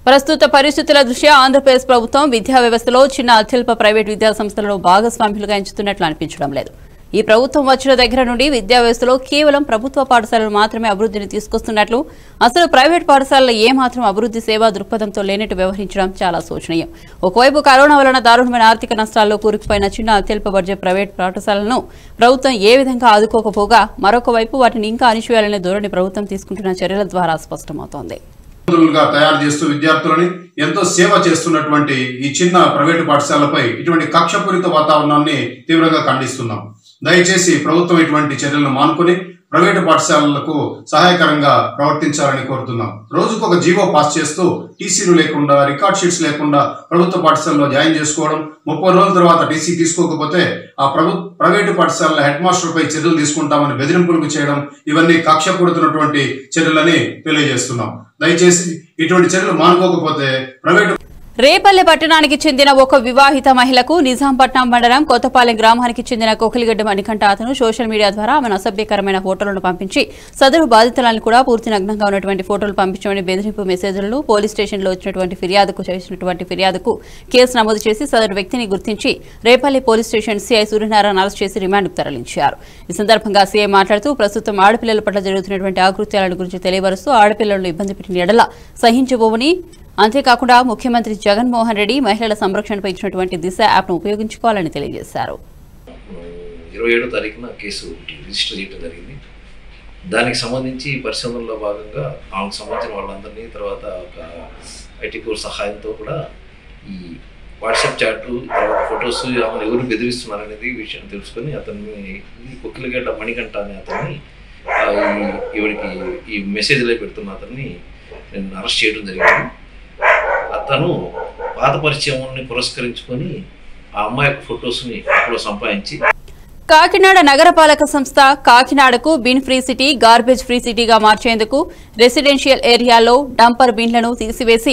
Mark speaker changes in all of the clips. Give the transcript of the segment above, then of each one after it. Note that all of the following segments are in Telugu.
Speaker 1: ప్రస్తుత పరిస్థితుల దృష్ట్యా ఆంధ్రప్రదేశ్ ప్రభుత్వం విద్యా వ్యవస్థలో చిన్న అత్యల్ప ప్రైవేట్ విద్యా సంస్థలను భాగస్వామ్యులుగా ఎంచుతున్నట్లు అనిపించడం లేదు ఈ ప్రభుత్వం వచ్చిన దగ్గర నుండి విద్యా వ్యవస్థలో కేవలం ప్రభుత్వ పాఠశాలలు మాత్రమే అభివృద్ధిని తీసుకొస్తున్నట్లు అసలు ప్రైవేట్ పాఠశాలలు ఏమాత్రం అభివృద్ధి సేవా దృక్పథంతో లేనట్టు వ్యవహరించడం చాలా శోచనీయం ఒకవైపు కరోనా వలన దారుణమైన ఆర్థిక నష్టాల్లో కూరుకుపోయిన చిన్న అత్యల్ప బడ్జెట్ ప్రైవేట్ పాఠశాలను ప్రభుత్వం ఏ విధంగా ఆదుకోకపోగా మరొక వైపు వాటిని ఇంకా అణిచివేయాలనే ధోరణి ప్రభుత్వం తీసుకుంటున్న చర్యల ద్వారా స్పష్టమవుతోంది
Speaker 2: విద్యార్థులుగా తయారు చేస్తూ విద్యార్థులని ఎంతో సేవ చేస్తున్నటువంటి ఈ చిన్న ప్రైవేటు పాఠశాలపై ఇటువంటి కక్షపూరిత వాతావరణాన్ని తీవ్రంగా ఖండిస్తున్నాం దయచేసి ప్రభుత్వం ఇటువంటి చర్యలను మానుకొని ప్రైవేటు పాఠశాలలకు సహాయకరంగా ప్రవర్తించాలని కోరుతున్నాం రోజుకు ఒక జీవో పాస్ చేస్తూ టీసీలు లేకుండా రికార్డ్ షీట్స్ లేకుండా ప్రభుత్వ పాఠశాలలో జాయిన్ చేసుకోవడం ముప్పై రోజుల తర్వాత టీసీ తీసుకోకపోతే ఆ ప్రభు ప్రైవేటు పాఠశాలల హెడ్ మాస్టర్ పై చర్యలు తీసుకుంటామని బెదిరింపులకు చేయడం ఇవన్నీ కక్షపూరితున్నటువంటి చర్యలని తెలియజేస్తున్నాం దయచేసి ఇటువంటి చర్యలు మానుకోకపోతే ప్రైవేటు
Speaker 1: రేపల్లె పట్టణానికి చెందిన ఒక వివాహిత మహిళకు నిజాంపట్నం మండలం కొత్తపాలెం గ్రామానికి చెందిన కోకిలిగడ్డ మణికంఠ అతను సోషల్ మీడియా ద్వారా ఆమెను అసభ్యకరమైన ఫోటోలను పంపించి సదరు బాధితులను కూడా పూర్తి నగ్నంగా ఉన్నటువంటి ఫోటోలు పంపించమని బెదిరింపు మెసేజ్లను పోలీస్ స్టేషన్లో వచ్చినటువంటి ఫిర్యాదుకు చేసినటువంటి ఫిర్యాదుకు కేసు నమోదు చేసి సదరు వ్యక్తిని గుర్తించి Repalle police station CI Suryanarayana arrest చేసి రిమాండ్కు తరలించారు ఈ సందర్భంగా సీఐ మాట్లాడుతూ ప్రస్తుతం ఆడపిల్లల పట్ల జరుగుతున్నటువంటి ఆకృత్యాల గురించి తెలియవరుస్తూ ఆడపిల్లలను ఇబ్బంది పెట్టిన ఎడల సహించబోవని అంతేకాకుండా ముఖ్యమంత్రి జగన్మోహన్ రెడ్డి మహిళల సంరక్షణపై ఇచ్చినటువంటి దిశ యాప్ను ఉపయోగించుకోవాలని తెలియజేశారు
Speaker 3: ఇరవై ఏడో తారీఖున కేసు ఒకటి రిజిస్టర్ చేయడం జరిగింది దానికి సంబంధించి పరిశోధనలో భాగంగా ఆమెకు సంబంధించిన వాళ్ళందరినీ తర్వాత ఒక ఐటీ కోర్స్ సహాయంతో కూడా ఈ వాట్సాప్ చాట్లు తర్వాత ఫొటోస్ ఆమెను ఎవరు బెదిరిస్తున్నారు అనేది విషయం తెలుసుకొని అతన్ని ఈ కొక్కిలగడ్డ మణికంఠ అనే అతన్ని ఆ, ఈ- ఈవిడికి ఈ మెసేజ్లో పెడుతున్న అతన్ని నేను అరెస్ట్ చేయడం జరిగింది అతను పాత పరిచయాన్ని పురస్కరించుకొని ఆ అమ్మాయి యొక్క ఫొటోస్ని అక్కడ సంపాదించి
Speaker 1: కాకినాడ నగరపాలక సంస్థ కాకినాడకు bin free city garbage free సిటీగా మార్చేందుకు రెసిడెన్షియల్ ఏరియాలో డంపర్ బిన్లను తీసివేసి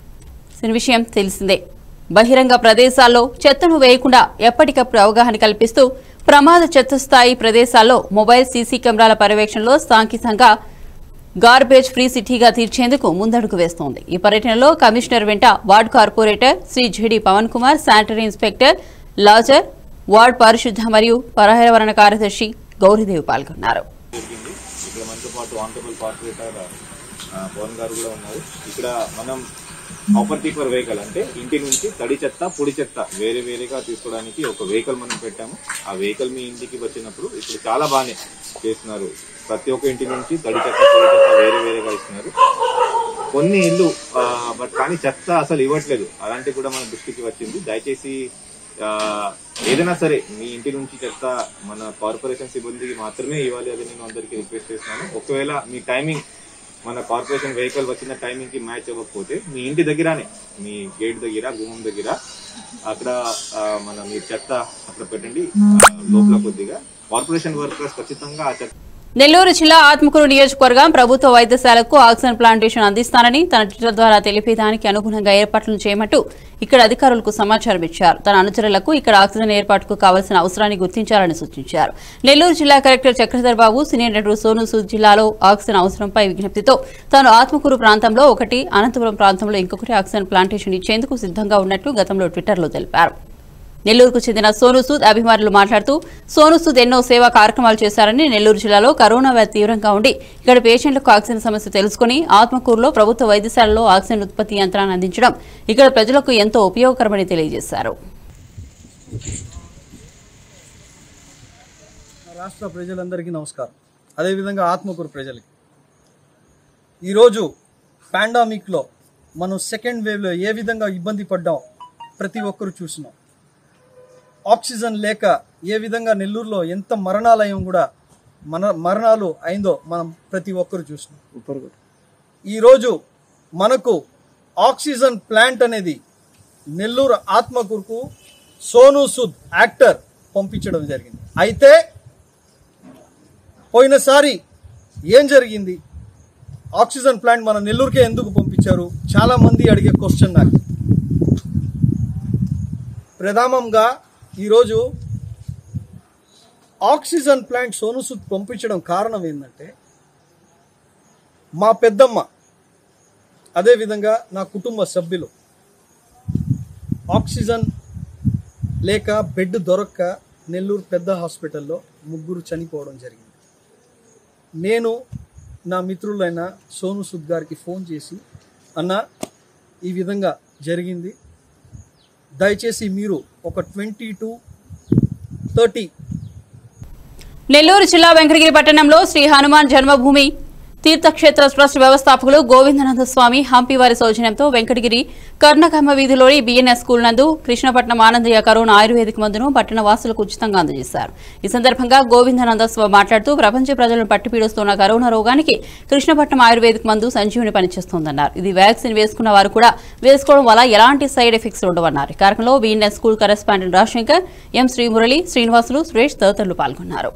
Speaker 1: ఈ విషయం తెలిసిందే బహిరంగ ప్రదేశాల్లో చెత్తను వేయకుండా ఎప్పటికప్పుడు అవగాహన కల్పిస్తూ ప్రమాద చెత్త స్థాయి ప్రదేశాల్లో మొబైల్ సీసీ కెమెరాల పర్యవేక్షణలో సాంకేతికంగా గార్బేజ్ ఫ్రీ సిటీగా తీర్చేందుకు ముందడుగు వేస్తోంది ఈ పర్యటనలో కమిషనర్ వెంట ward corporator Shri GD Pavan Kumar sanitary inspector Lazar ward పారిశుద్ధ మరియు పర్యావరణ కార్యదర్శి గౌరీదేవి పాల్గొన్నారు
Speaker 4: జరిగింది ఇక్కడ మనతో పాటు ఆనరబుల్ కార్పొరేటర్ ఆ, పవన్ గారు కూడా ఉన్నారు ఇక్కడ మనం ప్రాపర్టీ ఫర్ వెహికల్ అంటే ఇంటి నుంచి తడి చెత్త పొడి చెత్త వేరే వేరేగా తీసుకోవడానికి ఒక వెహికల్ మనం పెట్టాము ఆ వెహికల్ మీ ఇంటికి వచ్చినప్పుడు ఇప్పుడు చాలా బాగానే చేస్తున్నారు ప్రతి ఒక్క ఇంటి నుంచి తడి చెత్త పొడి చెత్త వేరే వేరేగా ఇస్తున్నారు కొన్ని ఇల్లు బట్ కానీ చెత్త అసలు ఇవ్వట్లేదు అలాంటివి కూడా మన దృష్టికి వచ్చింది దయచేసి ఆ, ఏదైనా సరే మీ ఇంటి నుంచి చెత్త మన కార్పొరేషన్ సిబ్బందికి మాత్రమే ఇవ్వాలి అది నేను అందరికీ రిక్వెస్ట్ చేస్తున్నాను ఒకవేళ మీ టైమింగ్ మన కార్పొరేషన్ వెహికల్ వచ్చిన టైమింగ్ కి మ్యాచ్ అవ్వకపోతే మీ ఇంటి దగ్గరనే మీ గేట్ దగ్గర గుమ్మం దగ్గర అక్కడ ఆ, మన మీ చెత్త అక్కడ పెట్టండి ఆ, లోపల కొద్దిగా కార్పొరేషన్ వర్కర్స్ ఖచ్చితంగా ఆ చెత్త
Speaker 1: నెల్లూరు జిల్లా ఆత్మకూరు నియోజకవర్గం ప్రభుత్వ వైద్యశాలకు ఆక్సిజన్ ప్లాంటేషన్ అందిస్తానని తన ట్విట్టర్ ద్వారా తెలిపేదానికి అనుగుణంగా ఏర్పాట్లను చేయమంటూ ఇక్కడ అధికారులకు సమాచారం ఇచ్చారు తన అనుచరులకు ఇక్కడ ఆక్సిజన్ ఏర్పాటుకు కావాల్సిన అవసరాన్ని గుర్తించాలని సూచించారు నెల్లూరు జిల్లా కలెక్టర్ చక్రధర్ బాబు సీనియర్ నటుడు సోను సూద్ జిల్లాలో ఆక్సిజన్ అవసరంపై విజ్ఞప్తితో తాను ఆత్మకూరు ప్రాంతంలో ఒకటి అనంతపురం ప్రాంతంలో ఇంకొకటి ఆక్సిజన్ ప్లాంటేషన్ ఇచ్చేందుకు సిద్ధంగా ఉన్నట్లు గతంలో ట్విట్టర్లో తెలిపారు నెల్లూరుకు చెందిన సోను సూద్ అభిమానులు మాట్లాడుతూ సోను సూద్ ఎన్నో సేవా కార్యక్రమాలు చేశారని నెల్లూరు జిల్లాలో కరోనా వ్యాధి తీవ్రంగా ఉండి ఇక్కడ పేషెంట్లకు ఆక్సిజన్ సమస్య తెలుసుకుని ఆత్మకూరులో ప్రభుత్వ వైద్యశాలలో ఆక్సిజన్ ఉత్పత్తి యంత్రాన్ని అందించడం ఇక్కడ ప్రజలకు ఎంతో ఉపయోగకరమని తెలియజేశారు
Speaker 5: రాష్ట్ర ప్రజలందరికీ నమస్కారం అదేవిధంగా ఆత్మకూరు ప్రజలకి ఈరోజు పాండామిక్లో మనం సెకండ్ వేవ్లో ఏ విధంగా ఇబ్బంది పడ్డాం ప్రతి ఒక్కరు చూసినాం ఆక్సిజన్ లేక ఏ విధంగా నెల్లూరులో ఎంత మరణాలయం కూడా మన మరణాలు అయిందో మనం ప్రతి ఒక్కరు చూసినాం ఈరోజు మనకు ఆక్సిజన్ ప్లాంట్ అనేది నెల్లూరు ఆత్మకూరుకు సోను సుద్ యాక్టర్ పంపించడం జరిగింది అయితే పోయినసారి ఏం జరిగింది ఆక్సిజన్ ప్లాంట్ మన నెల్లూరుకే ఎందుకు పంపించారు చాలా మంది అడిగే క్వశ్చన్ నాకు ప్రధానంగా ఈరోజు ఆక్సిజన్ ప్లాంట్ సోనుసుద్ పంపించడం కారణం ఏంటంటే మా పెద్దమ్మ అదేవిధంగా నా కుటుంబ సభ్యులు ఆక్సిజన్ లేక బెడ్ దొరక్క నెల్లూరు పెద్ద హాస్పిటల్లో ముగ్గురు చనిపోవడం జరిగింది నేను నా మిత్రులైన సోను సుద్ గారికి ఫోన్ చేసి అన్న ఈ విధంగా జరిగింది దయచేసి మీరు ఒక ట్వంటీ టు థర్టీ
Speaker 1: నెల్లూరు జిల్లా వెంకటగిరి పట్టణంలో శ్రీ హనుమాన్ జన్మభూమి తీర్థక్షేత్ర ట్రస్ట్ వ్యవస్థాపకులు గోవిందనంద స్వామి హంపి వారి సౌజన్యంతో వెంకటగిరి కర్ణకమ్మ వీధిలోని బిఎన్ఎస్ స్కూల్ నందు కృష్ణపట్నం ఆనందయ్య కరోనా ఆయుర్వేదిక మందును పట్టణ వాసులకు ఉచితంగా అందజేశారు ఈ సందర్భంగా గోవిందనంద స్వామి మాట్లాడుతూ ప్రపంచ ప్రజలను పట్టిపీడుస్తున్న కరోనా రోగానికి కృష్ణపట్నం ఆయుర్వేదిక మందు సంజీవుని పనిచేస్తోందన్నారు ఇది వ్యాక్సిన్ వేసుకున్న వారు కూడా వేసుకోవడం వల్ల ఎలాంటి సైడ్ ఎఫెక్ట్స్ ఉండవన్నారు ఈ కార్యక్రమంలో BNS school correspondent Rajashankar M Srimurali Srinivasulu Suresh తదితరులు పాల్గొన్నారు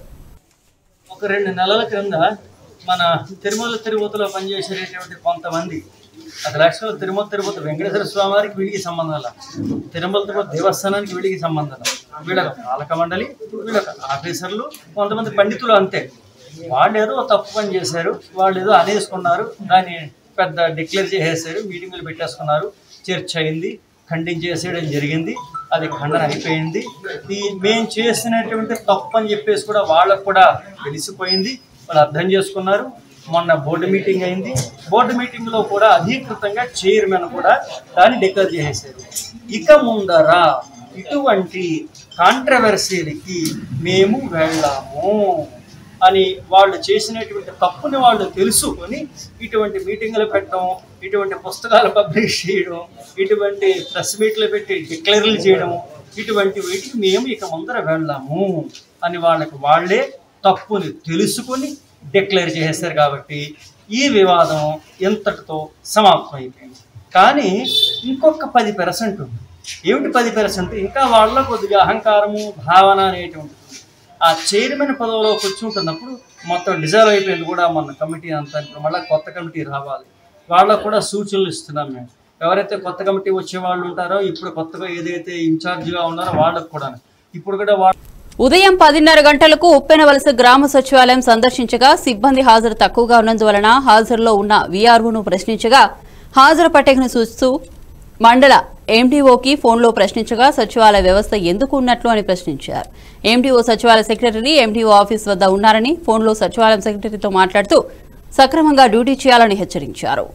Speaker 6: ఒక రెండు నెలల క్రింద మన తిరుమల తిరుపతిలో పనిచేసేటటువంటి కొంతమంది అసలు యాక్చువల్ తిరుమల తిరుపతి వెంకటేశ్వర స్వామి వారికి వీడికి సంబంధాల తిరుమల తిరుపతి దేవస్థానానికి వీడికి సంబంధాలు వీళ్ళకి పాలక మండలి వీళ్ళకి ఆఫీసర్లు కొంతమంది పండితులు అంతే వాళ్ళు ఏదో తప్పు పని చేశారు వాళ్ళు ఏదో అనేసుకున్నారు దాన్ని పెద్ద డిక్లేర్ చేసేసారు మీటింగులు పెట్టేసుకున్నారు చర్చ అయింది ఖండించేసేయడం జరిగింది అది ఖండన అయిపోయింది ఈ మేము చేసినటువంటి తప్పు అని చెప్పేసి కూడా వాళ్ళకు కూడా తెలిసిపోయింది వాళ్ళు అర్థం చేసుకున్నారు మొన్న బోర్డు మీటింగ్ అయింది బోర్డు మీటింగ్లో కూడా అధీకృతంగా చైర్మన్ కూడా దాన్ని డిక్లేర్ చేసేసారు ఇక ముందర ఇటువంటి కాంట్రవర్సీలకి మేము వెళ్ళాము అని వాళ్ళు చేసినటువంటి తప్పుని వాళ్ళు తెలుసుకొని ఇటువంటి మీటింగులు పెట్టడం ఇటువంటి పుస్తకాలు పబ్లిష్ చేయడం ఇటువంటి ప్రెస్ మీట్లు పెట్టి డిక్లేర్లు చేయడం ఇటువంటి వీటికి మేము ఇక ముందర వెళ్ళాము అని వాళ్ళకి వాళ్ళే తప్పుని తెలుసుకొని డిక్లేర్ చేసేస్తారు కాబట్టి ఈ వివాదం ఎంతటితో సమాప్తం అయిపోయింది కానీ ఇంకొక పది పెర్సెంట్ ఉంది ఏమిటి పది పెర్సెంట్ ఇంకా వాళ్ళ కొద్దిగా అహంకారము భావన అనేటువంటిది ఉంది. ఆ చైర్మన్ పదవిలో కూర్చుంటున్నప్పుడు మొత్తం డిజాల్వ్ అయిపోయింది కూడా మన కమిటీ అంతా ఇప్పుడు మళ్ళీ కొత్త కమిటీ రావాలి వాళ్ళకు కూడా సూచనలు ఇస్తున్నాం మేము ఎవరైతే కొత్త కమిటీ వచ్చే వాళ్ళు ఉంటారో ఇప్పుడు కొత్తగా ఏదైతే ఇన్ఛార్జిగా ఉన్నారో వాళ్ళకు కూడా ఇప్పుడు కూడా వాళ్ళ
Speaker 1: ఉదయం పదిన్నర గంటలకు ఉప్పెనవలస గ్రామ సచివాలయం సందర్శించగా సిబ్బంది హాజరు తక్కువగా ఉన్నందువలన హాజరులో ఉన్న వీఆర్ఓను ప్రశ్నించగా హాజరు పట్టికను చూస్తూ మండల ఎండీఓకి ఫోన్లో ప్రశ్నించగా సచివాలయ వ్యవస్థ ఎందుకు ఉన్నట్లు అని ప్రశ్నించారు ఎండీఓ సచివాలయ సెక్రటరీ ఎండీఓ ఆఫీస్ వద్ద ఉన్నారని ఫోన్లో సచివాలయం సెక్రటరీతో మాట్లాడుతూ సక్రమంగా డ్యూటీ చేయాలని హెచ్చరించారు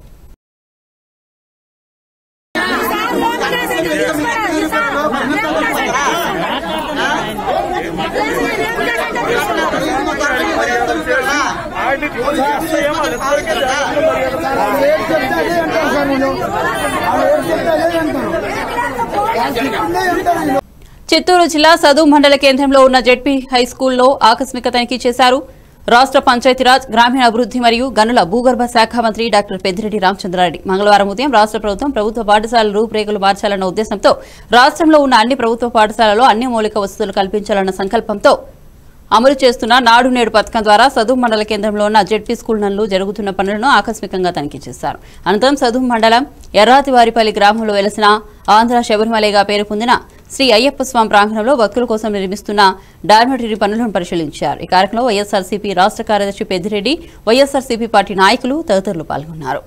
Speaker 1: చిత్తూరు జిల్లా సదు మండల కేంద్రంలో ఉన్న జెడ్పీ హై స్కూల్లో ఆకస్మిక తనిఖీ చేశారు రాష్ట్ర పంచాయతీరాజ్ గ్రామీణ అభివృద్ధి మరియు గనుల భూగర్భ శాఖ మంత్రి డాక్టర్ పెద్దిరెడ్డి రామచంద్రారెడ్డి మంగళవారం ఉదయం రాష్ట్ర ప్రభుత్వం ప్రభుత్వ పాఠశాలల రూపురేఖలు మార్చాలన్న ఉద్దేశంతో రాష్ట్రంలో ఉన్న అన్ని ప్రభుత్వ పాఠశాలలో అన్ని మౌలిక వసతులు కల్పించాలన్న సంకల్పంతో అమలు చేస్తున్న నాడు నేడు పథకం ద్వారా సదువు మండల కేంద్రంలో ఉన్న జెడ్పీ స్కూల్ నందు జరుగుతున్న పనులను ఆకస్మికంగా తనిఖీ చేశారు అనంతరం సదువు మండలం ఎర్రాతివారిపల్లి గ్రామంలో వెలసిన ఆంధ్ర శబరిమలైగా పేరు పొందిన శ్రీ అయ్యప్ప స్వామి ప్రాంగణంలో భక్తుల కోసం నిర్మిస్తున్న డార్మెటరీ పనులను పరిశీలించారు ఈ కార్యక్రమంలో వైఎస్ఆర్సీపీ రాష్ట్ర కార్యదర్శి పెద్దిరెడ్డి వైఎస్ఆర్సీపీ పార్టీ నాయకులు తదితరులు పాల్గొన్నారు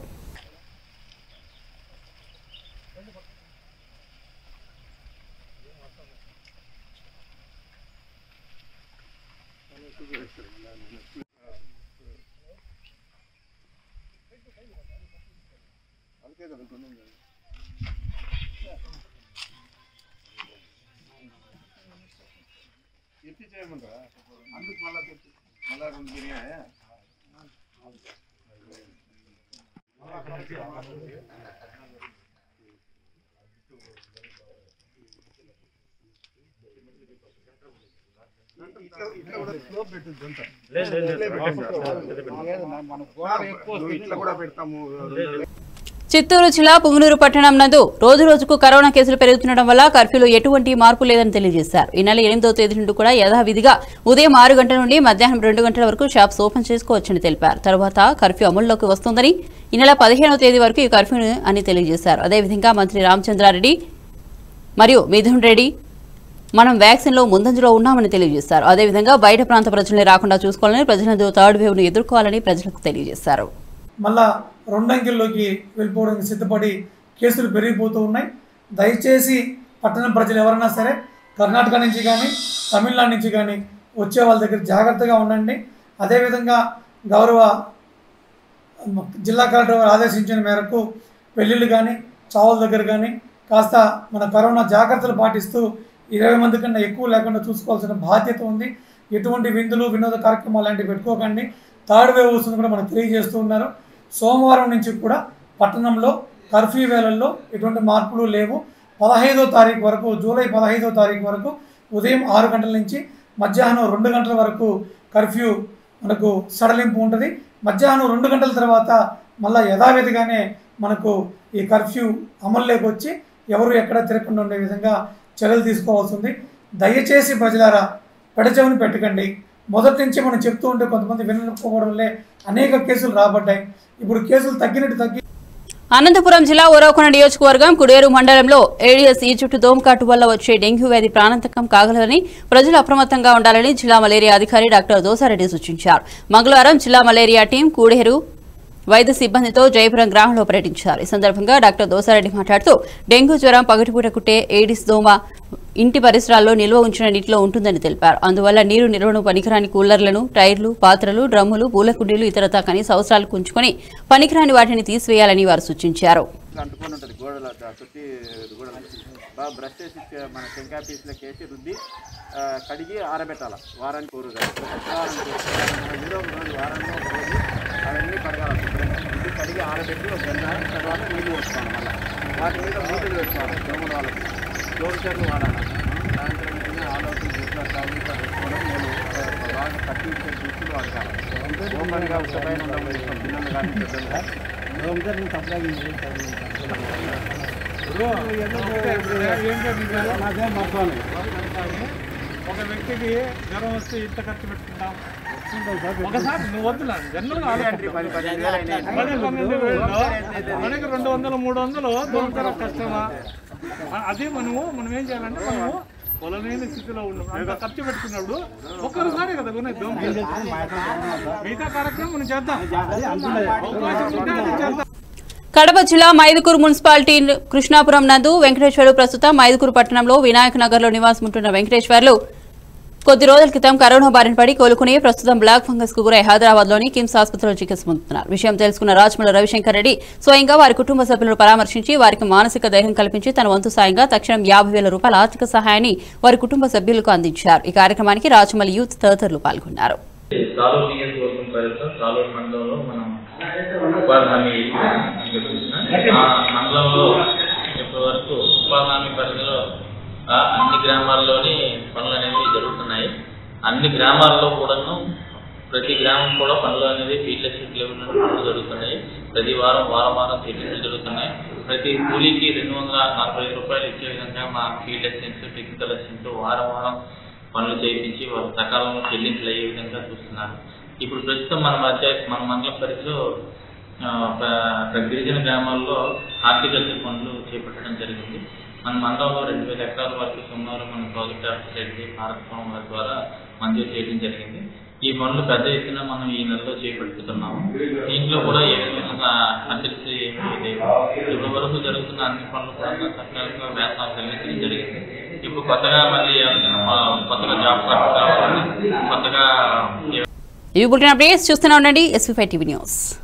Speaker 1: చిత్తూరు జిల్లా పుంగనూరు పట్టణం నందు రోజు రోజుకు కరోనా కేసులు పెరుగుతుండడం వల్ల కర్ఫ్యూలో ఎటువంటి మార్పు లేదని తెలియజేశారు ఈ నెల ఎనిమిదో తేదీ నుండి కూడా యథావిధిగా ఉదయం ఆరు గంటల నుండి మధ్యాహ్నం రెండు గంటల వరకు షాప్స్ ఓపెన్ చేసుకోవచ్చని తెలిపారు తర్వాత కర్ఫ్యూ అమల్లోకి వస్తుందని ఈ నెల పదిహేనవ తేదీ వరకు ఈ కర్ఫ్యూ అని తెలియజేశారు అదేవిధంగా మంత్రి రామచంద్రారెడ్డి మరియు మిథున్ రెడ్డి మనం వ్యాక్సిన్లో ముందంజలో ఉన్నామని తెలియజేశారు అదేవిధంగా బయట ప్రాంత ప్రజల్ని రాకుండా చూసుకోవాలని ప్రజలందరూ థర్డ్ వేవ్ను ఎదుర్కోవాలని ప్రజలకు తెలియజేశారు
Speaker 7: మళ్ళా రెండంకెల్లోకి వెళ్ళిపోవడానికి సిద్ధపడి కేసులు పెరిగిపోతూ ఉన్నాయి దయచేసి పట్టణ ప్రజలు ఎవరైనా సరే కర్ణాటక నుంచి కానీ తమిళనాడు నుంచి కానీ వచ్చే వాళ్ళ దగ్గర జాగ్రత్తగా ఉండండి అదేవిధంగా గౌరవ జిల్లా కలెక్టర్ గారు ఆదేశించిన మేరకు పెళ్ళిళ్ళు కానీ చావుల దగ్గర కానీ కాస్త మన కరోనా జాగ్రత్తలు పాటిస్తూ ఇరవై మంది కన్నా ఎక్కువ లేకుండా చూసుకోవాల్సిన బాధ్యత ఉంది ఎటువంటి విందులు వినోద కార్యక్రమాలు లాంటివి పెట్టుకోకండి థర్డ్ వేవ్ వస్తుంది కూడా మనకు తెలియజేస్తూ ఉన్నారు సోమవారం నుంచి కూడా పట్టణంలో కర్ఫ్యూ వేళల్లో ఎటువంటి మార్పులు లేవు పదహైదో తారీఖు వరకు జూలై పదహైదో తారీఖు వరకు ఉదయం ఆరు గంటల నుంచి మధ్యాహ్నం రెండు గంటల వరకు కర్ఫ్యూ మనకు సడలింపు ఉంటుంది మధ్యాహ్నం రెండు గంటల తర్వాత మళ్ళీ యథావిధిగానే మనకు ఈ కర్ఫ్యూ అమల్లోకి వచ్చి ఎవరు ఎక్కడ తిరగకుండా ఉండే విధంగా చర్యలు తీసుకోవాల్సి ఉంది దయచేసి ప్రజలారా పెడచెవిని పెట్టకండి మొదటి నుంచి మనం చెప్తూ ఉంటే కొంతమంది వినకపోవడం వల్లే అనేక కేసులు రాబడ్డాయి ఇప్పుడు కేసులు తగ్గినట్టు తగ్గి
Speaker 1: అనంతపురం జిల్లా ఉరవకొండ నియోజకవర్గం కుడేరు మండలంలో ఏడిఎస్ ఈ చుట్టూ దోమకాటు వల్ల వచ్చే డెంగ్యూ వ్యాధి ప్రాణాంతకం కాగలదని ప్రజలు అప్రమత్తంగా ఉండాలని జిల్లా మలేరియా అధికారి డాక్టర్ దోసారెడ్డి సూచించారు మంగళవారం జిల్లా మలేరియా టీం కూడేరు వైద్య సిబ్బందితో జయపురం గ్రామంలో పర్యటించారు ఈ సందర్భంగా డాక్టర్ దోసారెడ్డి మాట్లాడుతూ డెంగ్యూ జ్వరం పగటిపూట కుట్టే ఏడిస్ దోమ ఇంటి పరిసరాల్లో నిల్వ ఉంచిన నీటిలో ఉంటుందని తెలిపారు అందువల్ల నీరు నిల్వను పనికిరాని కూలర్లను టైర్లు పాత్రలు డ్రమ్ములు పూల కుండీలు ఇతరత కనీస అవసరాలకు ఉంచుకొని పనికిరాని వాటిని తీసివేయాలని వారు సూచించారు
Speaker 8: అంటుకొని ఉంటుంది గోడల ద- చుట్టి గోడల బాగా బ్రష్ చేసి చే- మన టెంకాయ పీస్లోకి వేసి రుద్ది ఆ, కడిగి ఆరబెట్టాలి వారానికి ఒక రోజు శుక్రవారం ఏదో ఒక రోజు వారంలో ఒక రోజు అవన్నీ కడగాలి శుభ్రంగా ఇది కడిగి ఆరబెట్టి ఒక గంట తర్వాత నీళ్ళు పోసుకోవాలి మళ్ళీ వాటి మీద మూటలు పెట్టుకోవాలి దోమల వాళ్ళకి డోర్ చెట్లు వాడాలి సాయంత్రం తిని ఆల్ అవుట్ గిట్లా టాబ్లెట్ పెట్టుకోవడం నేను ఆ, బాగా కట్టి ఇచ్చే దుస్తులు వాడతాను ఓపెన్గా ఉత్తపైన ఉండడం పిల్లలు కానీ పెద్దలు కానీ
Speaker 9: ఒక వ్యక్తికి జ్వరం వస్తే ఇంత ఖర్చు పెట్టుకుంటాం ఒకసారి నువ్వు వద్దులా జనరల్గా
Speaker 8: పది పదిహేను వేలు అయినాయి
Speaker 9: పది పన్నెండు వేలు మనకి రెండు వందలు మూడు వందలు దొరకడం కష్టమా అ- అదే మనము మనం ఏం చేయాలంటే మనము పొలలేని స్థితిలో ఉన్నాం అంత ఖర్చు పెట్టుకున్నప్పుడు ఒక్కసారి కదా కొనేది దోమ మిగతా కార్యక్రమం మనం చేద్దాం అవకాశం ఉంటే అది చేద్దాం
Speaker 1: కడప జిల్లా మైదుకూరు మున్సిపాలిటీ కృష్ణాపురం నందు వెంకటేశ్వర్లు ప్రస్తుతం మైదుకూరు పట్టణంలో వినాయక్ నగర్లో నివాసం ఉంటున్న వెంకటేశ్వర్లు కొద్ది రోజుల క్రితం కరోనా బారిన పడి కోలుకుని ప్రస్తుతం బ్లాక్ ఫంగస్ కు గురై హైదరాబాద్ లోని కిమ్స్ ఆసుపత్రిలో చికిత్స పొందుతున్నారు విషయం తెలుసుకున్న రాజమౌళి రవిశంకర్ రెడ్డి స్వయంగా వారి కుటుంబ సభ్యులను పరామర్శించి వారికి మానసిక ధైర్యం కల్పించి తన వంతు సాయంగా తక్షణం యాభై వేల రూపాయల ఆర్థిక సహాయాన్ని వారి కుటుంబ సభ్యులకు అందించారు ఈ కార్యక్రమానికి రాజమౌళి యూత్ తదితరులు పాల్గొన్నారు
Speaker 10: సాలూరు నియోజకవర్గం పరిధిలో సాలూరు మండలంలో మనం ఉపాధి హామీ నిర్వహిస్తున్నాం. ఆ మండలంలో ఇప్పటి వరకు ఉపాధి హామీ పరిధిలో ఆ, అన్ని గ్రామాల్లోని పనులు అనేవి జరుగుతున్నాయి అన్ని గ్రామాల్లో కూడాను ప్రతి గ్రామం కూడా పనులు అనేది ఫీల్డ్ అసిస్టెంట్ లెవెల్ పనులు జరుగుతున్నాయి ప్రతి వారం వారం వారం చెల్లింపులు జరుగుతున్నాయి ప్రతి కూలీకి రెండు వందల నలభై ఐదు రూపాయలు ఇచ్చే విధంగా మా ఫీల్డ్ అసిస్టెంట్స్ టెక్నికల్ అసిస్టెంట్ వారం వారం పనులు చేయించి వాళ్ళ సకాలంలో చెల్లింపులు అయ్యే విధంగా చూస్తున్నారు ఇప్పుడు ప్రస్తుతం మన మధ్య మన మండల పరిధిలో ఆ, ప్ర- ప్ర- గిరిజన గ్రామాల్లో హార్టికల్చర్ పనులు చేపట్టడం జరిగింది మన మండలంలో రెండు వేల ఎకరాల వరకు సుమారు మన ప్రాజెక్ట్ ఆఫీస్ రెడ్డి భారత ఫోరం వారి ద్వారా మంజూరు చేయడం జరిగింది ఈ పనులు పెద్ద ఎత్తున మనం ఈ నెలలో చేపడుతున్నాము దీంట్లో కూడా ఏ విధమైన అతిథి లేవు ఇప్పటి వరకు జరుగుతున్న అన్ని పనులు కూడా సకాలంగా వేతనాలు చెల్లించడం జరిగింది ఇప్పుడు కొత్తగా మళ్ళీ ఏమైనా, ఆ, కొత్తగా జాబ్ కార్డు కావాలని కొత్తగా
Speaker 1: ఇవి బులెటిన్ అప్డేట్స్ చూస్తూనే ఉండండి ఎస్వీ టీవీ న్యూస్